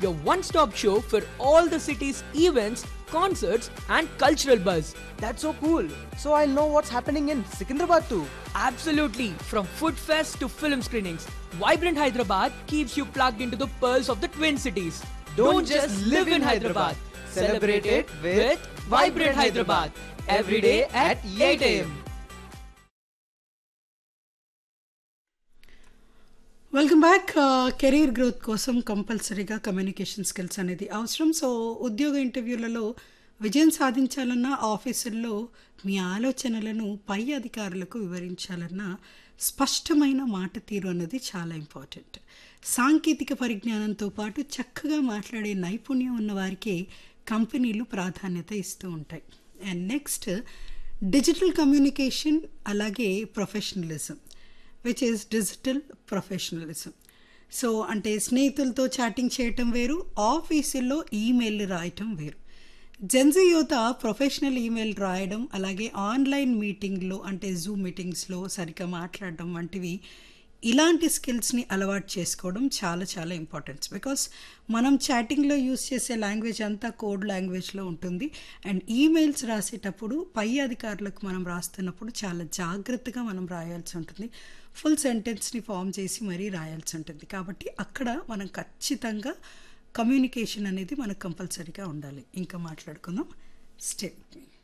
your one stop show for all the city's events, concerts, and cultural buzz. That's so cool. So I'll know what's happening in Secunderabad too. Absolutely, from food fest to film screenings, Vibrant Hyderabad keeps you plugged into the pearls of the Twin Cities. Don't, just live in Hyderabad. Celebrate it with Vibrant Hyderabad every day at 8 a.m. Welcome back career growth కోసం కంపల్సరీగా communication skills అనేది అవసరం so ఉద్యోగ ఇంటర్వ్యూలలో విజయం సాధించాలన్న ఆఫీసుల్లో మీ ఆలోచనలను పై అధికారులకు వివరించాలన్న స్పష్టమైన మాట తీరు అన్నది చాలా ఇంపార్టెంట్ సాంకేతిక పరిజ్ఞానంతో పాటు చక్కగా మాట్లాడే నైపుణ్యం ఉన్న వారికి కంపెనీలు ప్రాధాన్యత ఇస్తూ ఉంటాయి అండ్ నెక్స్ట్ డిజిటల్ కమ్యూనికేషన్ అలాగే professionalism which is digital professionalism so అంటే స్నేహితులతో చాటింగ్ చేయటం వేరు ఆఫీసుల్లో ఈమెయిల్ రాయటం వేరు జెన్జీ యువత ప్రొఫెషనల్ ఈమెయిల్ రాయడం అలాగే ఆన్లైన్ మీటింగ్లో అంటే జూమ్ మీటింగ్స్లో సరిగ్గా మాట్లాడడం వంటివి ఇలాంటి స్కిల్స్ని అలవాటు చేసుకోవడం చాలా చాలా ఇంపార్టెంట్ బికాస్ మనం చాటింగ్లో యూస్ చేసే లాంగ్వేజ్ అంతా కోడ్ లాంగ్వేజ్లో ఉంటుంది అండ్ ఈమెయిల్స్ రాసేటప్పుడు పై అధికారులకు మనం రాస్తున్నప్పుడు చాలా జాగ్రత్తగా మనం రాయాల్సి ఉంటుంది ఫుల్ సెంటెన్స్ని ఫామ్ చేసి మరీ రాయాల్సి ఉంటుంది కాబట్టి అక్కడ మనం ఖచ్చితంగా కమ్యూనికేషన్ అనేది మనకు కంపల్సరీగా ఉండాలి ఇంకా మాట్లాడుకుందాం స్టే